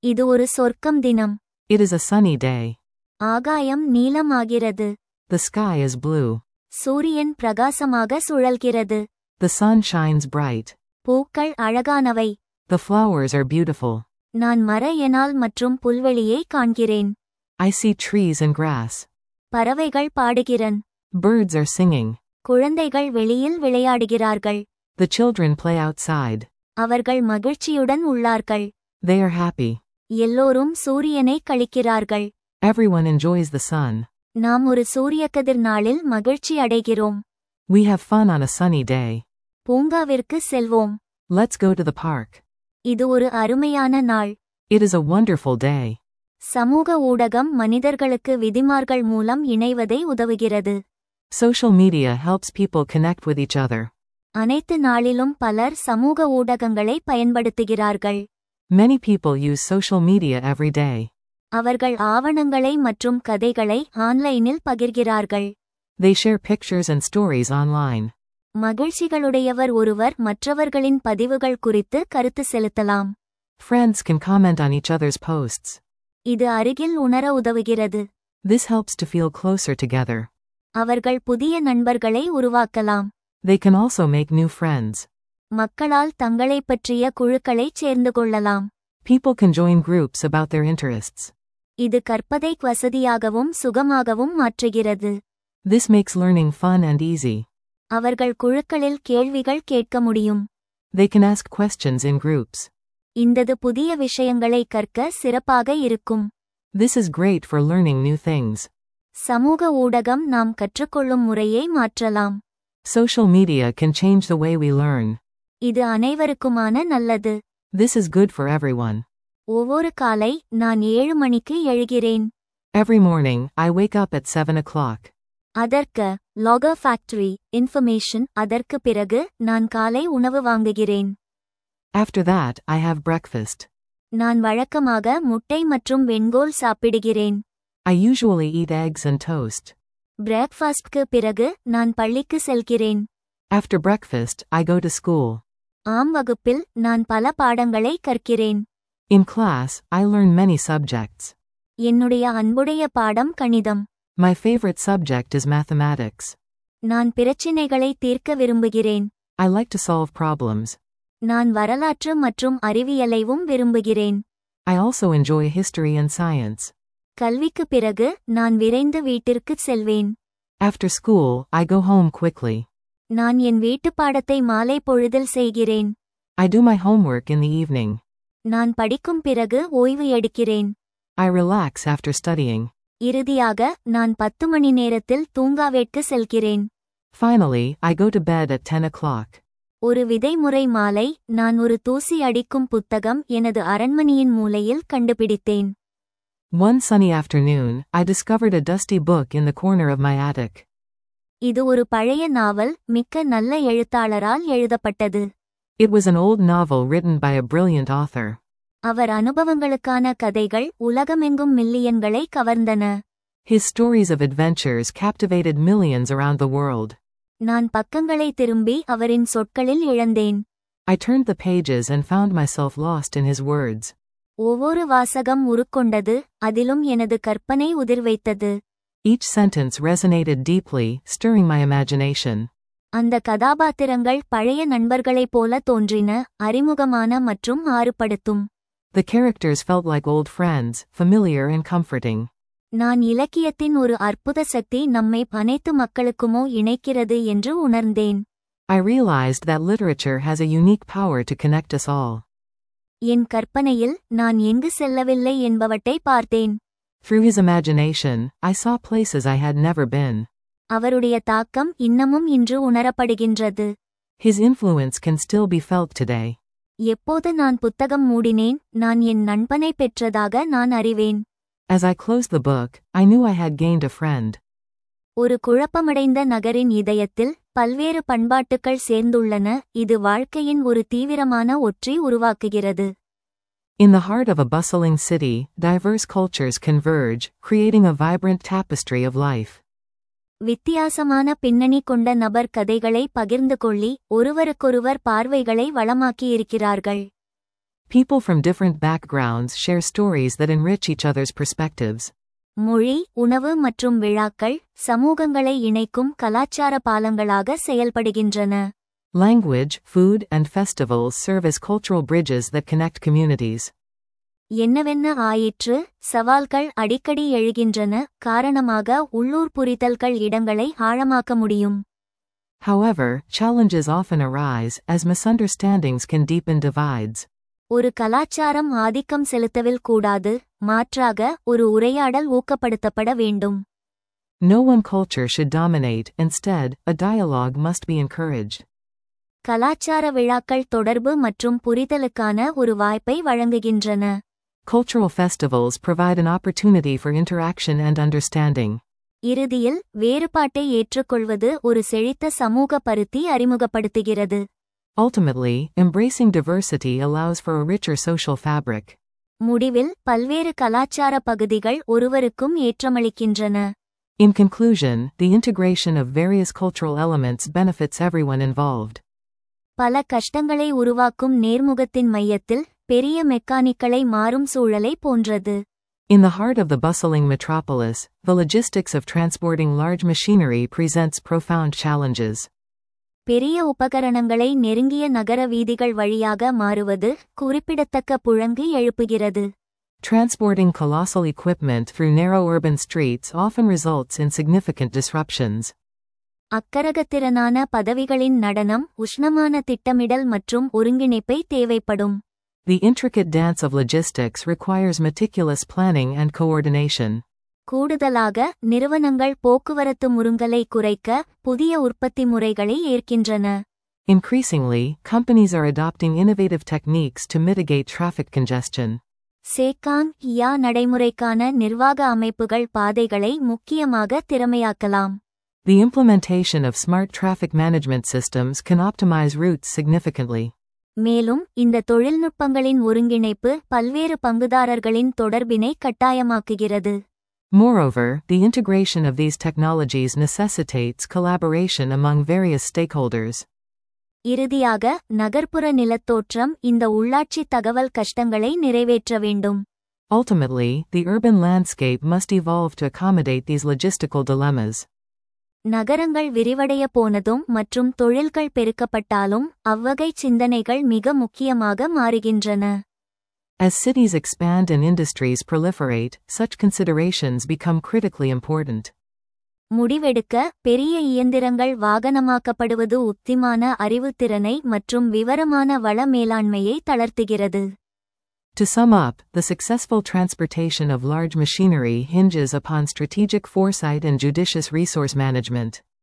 இது ஒரு சொர்க்கம் தினம் It is a sunny day. ஆகாயம் நீலமாகிறது The sky is blue. சூரியன் பிரகாசமாக சுழல்கிறது The sun shines bright. பூக்கள் அழகானவை The flowers are beautiful. நான் மர எனால் மற்றும் புல்வெளியை காண்கிறேன் I see trees and grass. பறவைகள் பாடுகிறன் Birds are singing. குழந்தைகள் வெளியில் விளையாடுகிறார்கள் The children play outside. அவர்கள் மகிழ்ச்சியுடன் உள்ளார்கள் They are happy. எல்லோரும் சூரியனை கழிக்கிறார்கள் Everyone enjoys the sun. நாம் ஒரு சூரியக்கதிர் நாளில் மகிழ்ச்சி அடைகிறோம் We have fun on a sunny day. பூங்காவிற்கு செல்வோம் Let's go to the park. இது ஒரு அருமையான நாள் It is a wonderful day. சமூக ஊடகம் மனிதர்களுக்கு விதிமார்கள் மூலம் இணைவதை உதவுகிறது Social media helps people connect with each other. அனைத்து நாளிலும் பலர் சமூக ஊடகங்களை பயன்படுத்துகிறார்கள் Many people use social media every day. அவர்கள் ஆவணங்களை மற்றும் கதைகளை ஆன்லைனில் பகிர்கிறார்கள் They share pictures and stories online. மகிழ்ச்சிகளுடையவர் ஒருவர் மற்றவர்களின் பதிவுகள் குறித்து கருத்து செலுத்தலாம் Friends can comment on each other's posts. இது அருகில் உணர உதவுகிறது This helps to feel closer together. அவர்கள் புதிய நண்பர்களை உருவாக்கலாம் They can also make new friends. மக்களால் தங்களைப் பற்றிய குழுக்களைச் சேர்ந்து கொள்ளலாம் People can join groups about their interests. இது கற்பதை வசதியாகவும் சுகமாகவும் மாற்றுகிறது This makes learning fun and easy. அவர்கள் குழுக்களில் கேள்விகள் கேட்க முடியும் They can ask questions in groups. இந்தது புதிய விஷயங்களை கற்க சிறப்பாக இருக்கும் This is great for learning new things. சமூக ஊடகம் நாம் கற்றுக்கொள்ளும் முறையை மாற்றலாம் Social media can change the way we learn. இது அனைவருக்குமான நல்லது This is good for everyone. ஒவ்வொரு காலை நான் ஏழு மணிக்கு எழுகிறேன் Every morning, I wake up at 7 o'clock. அதற்க லாகர் ஃபேக்டரி இன்ஃபர்மேஷன் அதற்கு பிறகு நான் காலை உணவு வாங்குகிறேன் After that, I have breakfast. நான் வழக்கமாக முட்டை மற்றும் வெண்கோல் சாப்பிடுகிறேன் I usually eat eggs and toast. பிரேக்ஃபாஸ்ட்க்கு பிறகு நான் பள்ளிக்கு செல்கிறேன் After breakfast, I go to school. ஆம் வகுப்பில் நான் பல பாடங்களை கற்கிறேன் In class, I learn many subjects. என்னுடைய அன்புடைய பாடம் கணிதம் My favorite subject is mathematics. நான் பிரச்சினைகளை தீர்க்க விரும்புகிறேன் I like to solve problems. நான் வரலாற்று மற்றும் அறிவியலைவும் விரும்புகிறேன் I also enjoy history and science. கல்விக்கு பிறகு நான் விரைந்து வீட்டிற்குச் செல்வேன் After school, I go home quickly. நான் என் வீட்டுப் பாடத்தை மாலை பொழுதில் செய்கிறேன் I do my homework in the evening. நான் படிக்கும் பிறகு ஓய்வு எடுக்கிறேன் I relax after studying. இறுதியாக நான் பத்து மணி நேரத்தில் தூங்காவேட்கு செல்கிறேன் Finally, I go to bed at 10 o'clock. ஒரு விதைமுறை மாலை நான் ஒரு தூசி அடிக்கும் புத்தகம் எனது அரண்மனையின் மூலையில் கண்டுபிடித்தேன் One sunny afternoon, I discovered a dusty book in the corner of my attic. இது ஒரு பழைய நாவல் மிக்க நல்ல எழுத்தாளரால் எழுதப்பட்டது It was an old novel written by a brilliant author. அவர் அனுபவங்களுக்கான கதைகள் உலகமெங்கும் மில்லியன்களை கவர்ந்தன His stories of adventures captivated millions around the world. நான் பக்கங்களை திரும்பி அவரின் சொற்களில் இழந்தேன் I turned the pages and found myself lost in his words. ஒவ்வொரு வாசகம் உருக்கொண்டது அதிலும் எனது கற்பனை உதிர்வைத்தது Each sentence resonated deeply, stirring my imagination. அந்த கதாபாத்திரங்கள் பழைய நண்பர்களைப் போல தோன்றின அறிமுகமான மற்றும் ஆறுபடுத்தும் The characters felt like old friends, familiar and comforting. நான் இலக்கியத்தின் ஒரு அற்புத சக்தி நம்மை அனைத்து மக்களுக்குமோ இணைக்கிறது என்று உணர்ந்தேன் I realized that literature has a unique power to connect us all. என் கற்பனையில் நான் எங்கு செல்லவில்லை என்பவற்றை பார்த்தேன் Through his imagination, I saw places I had never been. அவருடைய தாக்கம் இன்னமும் இன்று உணரப்படுகின்றது His influence can still be felt today. எப்போது நான் புத்தகம் மூடினேன் நான் என் நண்பனை பெற்றதாக நான் அறிவேன் As I closed the book, I knew I had gained a friend. ஒரு குழப்பமடைந்த நகரின் இதயத்தில் பல்வேறு பண்பாட்டுக்கள் சேர்ந்துள்ளன இது வாழ்க்கையின் ஒரு தீவிரமான ஒற்றி உருவாக்குகிறது In the heart of a bustling city, diverse cultures converge, creating a vibrant tapestry of life. வித்தியாசமான பின்னணி கொண்ட நபர் கதைகளை பகிர்ந்து கொள்ளி ஒருவருக்கொருவர் பார்வைகளை வளமாக்கியிருக்கிறார்கள் People from different backgrounds share stories that enrich each other's perspectives. மொழி உணவு மற்றும் விழாக்கள் சமூகங்களை இணைக்கும் கலாச்சார பாலங்களாக செயல்படுகின்றன Language, food, and festivals serve as cultural bridges that connect communities. என்னவென்ன ஆயிற்று சவால்கள் அடிக்கடி எழுகின்றன காரணமாக உள்ளூர் புரிதல்கள் இடங்களை ஆழமாக்க முடியும் However, challenges often arise, as misunderstandings can deepen divides. ஒரு கலாச்சாரம் ஆதிக்கம் செலுத்தவில் கூடாது மாற்றாக ஒரு உரையாடல் ஊக்கப்படுத்தப்பட வேண்டும் No one culture should dominate, instead, a dialogue must be encouraged. கலாச்சார விழாக்கள் தொடர்பு மற்றும் புரிதலுக்கான ஒரு வாய்ப்பை வழங்குகின்றன Cultural festivals provide an opportunity for interaction and understanding. இறுதியில் வேறுபாட்டை ஏற்றுக்கொள்வது ஒரு செழித்த சமூக பருத்தி அறிமுகப்படுத்துகிறது Ultimately, embracing diversity allows for a richer social fabric. முடிவில் பல்வேறு கலாச்சார பகுதிகள் ஒருவருக்கும் ஏற்றமளிக்கின்றன In conclusion, the integration of various cultural elements benefits everyone involved. பல கஷ்டங்களை உருவாக்கும் நேர்முகத்தின் மையத்தில் பெரிய மெக்கானிக்களை மாறும் சூழலை போன்றது In the heart of the bustling metropolis, the logistics of transporting large machinery presents profound challenges. பெரிய உபகரணங்களை நெருங்கிய நகர வீதிகள் வழியாக மாறுவது குறிப்பிடத்தக்க புழங்கு எழுப்புகிறது Transporting colossal equipment through narrow urban streets often results in significant disruptions. அக்கரகத்திறனான பதவிகளின் நடனம் உஷ்ணமான திட்டமிடல் மற்றும் ஒருங்கிணைப்பை தேவைப்படும் The intricate dance of logistics requires meticulous planning and coordination. கூடுதலாக நிறுவனங்கள் போக்குவரத்து முருங்கலை குறைக்க புதிய உற்பத்தி முறைகளை ஏற்கின்றன Increasingly, companies are adopting innovative techniques to mitigate traffic congestion. சேக்காங் யா நடைமுறைக்கான நிர்வாக அமைப்புகள் பாதைகளை முக்கியமாக திறமையாக்கலாம் The implementation of smart traffic management systems can optimize routes significantly. மேலும் இந்த தொழில்நுட்பங்களின் ஒருங்கிணைப்பு பல்வேறு பங்குதாரர்களின் தொடர்பினை கட்டாயமாக்குகிறது Moreover, the integration of these technologies necessitates collaboration among various stakeholders. இறுதியாக நகர்ப்புற நிலத்தோற்றம் இந்த உள்ளாட்சி தகவல் கஷ்டங்களை நிறைவேற்ற வேண்டும் Ultimately, the urban landscape must evolve to accommodate these logistical dilemmas. நகரங்கள் விரிவடைய போனதும் மற்றும் தொழில்கள் பெருக்கப்பட்டாலும் அவ்வகை சிந்தனைகள் மிக முக்கியமாக மாறுகின்றன As cities expand and industries proliferate, such considerations become critically important. முடிவெடுக்க பெரிய இயந்திரங்கள் வாகனமாக்கப்படுவது உத்திமான அறிவுத்திறனை மற்றும் விவரமான வள மேலாண்மையை தளர்த்துகிறது To sum up, the successful transportation of large machinery hinges upon strategic foresight and judicious resource management.